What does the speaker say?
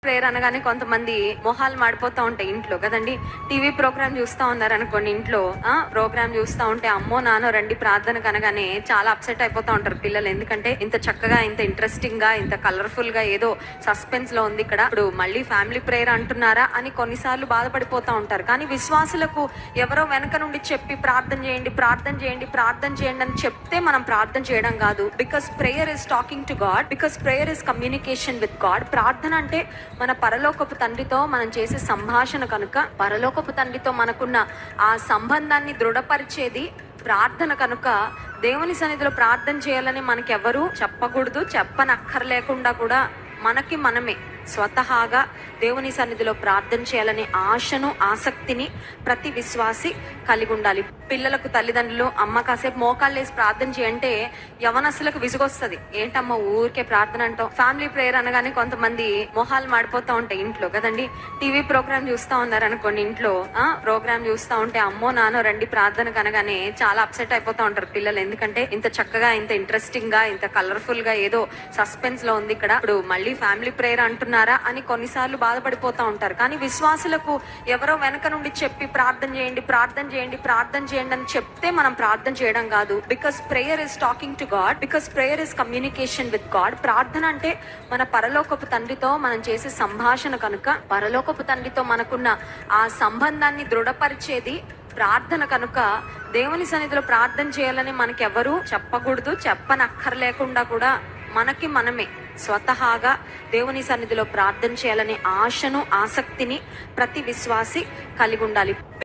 prayer అనగానే కొంతమంది మొహాలు మాడిపోతా ఉంటాయి ఇంట్లో కదండి టీవీ ప్రోగ్రామ్ చూస్తా ఉన్నారు అనుకోండి ఇంట్లో ఆ ప్రోగ్రామ్ చూస్తా ఉంటే అమ్మో నాన్న రండి ప్రార్థన కనగానే చాలా అప్సెట్ అయిపోతా ఉంటారు పిల్లలు ఎందుకంటే ఇంత చక్కగా ఇంత ఇంట్రెస్టింగ్ గా ఇంత కలర్ఫుల్ గా ఏదో సస్పెన్స్ లో ఉంది ఇక్కడ ఇప్పుడు మళ్ళీ ఫ్యామిలీ ప్రేయర్ అంటున్నారా అని కొన్నిసార్లు బాధపడిపోతా ఉంటారు కానీ విశ్వాసులకు ఎవరో వెనక నుండి చెప్పి ప్రార్థన చేయండి ప్రార్థన చేయండి ప్రార్థన చేయండి అని చెప్తే మనం ప్రార్థన చేయడం కాదు because prayer is talking to God because prayer is communication with God ప్రార్థన అంటే మన పరలోకపు తండ్రితో మనం చేసే సంభాషణ కనుక పరలోకపు తండ్రితో మనకున్న ఆ సంబంధాన్ని దృఢపరిచేది ప్రార్థన కనుక దేవుని సన్నిధిలో ప్రార్థన చేయాలని మనకెవరు చెప్పకూడదు చెప్పనక్కర్లేకుండా కూడా మనకి మనమే స్వతహాగా దేవుని సన్నిధిలో ప్రార్థన చేయాలనే ఆశను ఆసక్తిని ప్రతి విశ్వాసి కలిగి ఉండాలి పిల్లలకు తల్లిదండ్రులు అమ్మ కాసేపు మోకాళ్ళు వేసి ప్రార్థన చేయంటే యవనస్తులకు విసుగొస్తుంది ఏంటమ్మా ఊరికే ప్రార్థన అంటాం ఫ్యామిలీ ప్రేయర్ అనగానే కొంతమంది మొహాలు మాడిపోతా ఉంటాయి ఇంట్లో కదండి టీవీ ప్రోగ్రామ్ చూస్తా ఉన్నారు అనుకోండి ఇంట్లో ఆ ప్రోగ్రామ్ చూస్తా ఉంటే అమ్మో నాన్న రండి ప్రార్థన కనగానే చాలా అప్సెట్ అయిపోతా ఉంటారు పిల్లలు ఎందుకంటే ఇంత చక్కగా ఇంత ఇంట్రెస్టింగ్ గా ఇంత కలర్ఫుల్ గా ఏదో సస్పెన్స్ లో ఉంది ఇక్కడ ఇప్పుడు మళ్ళీ ఫ్యామిలీ ప్రేయర్ అంటున్నారా అని కొన్నిసార్లు బాధపడిపోతా ఉంటారు కానీ విశ్వాసులకు ఎవరో వెనక నుండి చెప్పి ప్రార్థన చేయండి ప్రార్థన చేయండి ప్రార్థన చేయండి అని చెప్తే మనం ప్రార్థన చేయడం కాదు because prayer is talking to God because prayer is communication with God ప్రార్థన అంటే మన పరలోకపు తండ్రితో మనం చేసే సంభాషణ కనుక పరలోకపు తండ్రితో మనకున్న ఆ సంబంధాన్ని దృఢపరిచేది ప్రార్థన కనుక దేవుని సన్నిధిలో ప్రార్థన చేయాలని మనకెవరు చెప్పకూడదు చెప్పనక్కర్లేకుండా కూడా మనకి మనమే స్వతహాగా దేవుని సన్నిధిలో ప్రార్థన చేయాలనే ఆశను ఆసక్తిని ప్రతి విశ్వాసి కలిగి ఉండాలి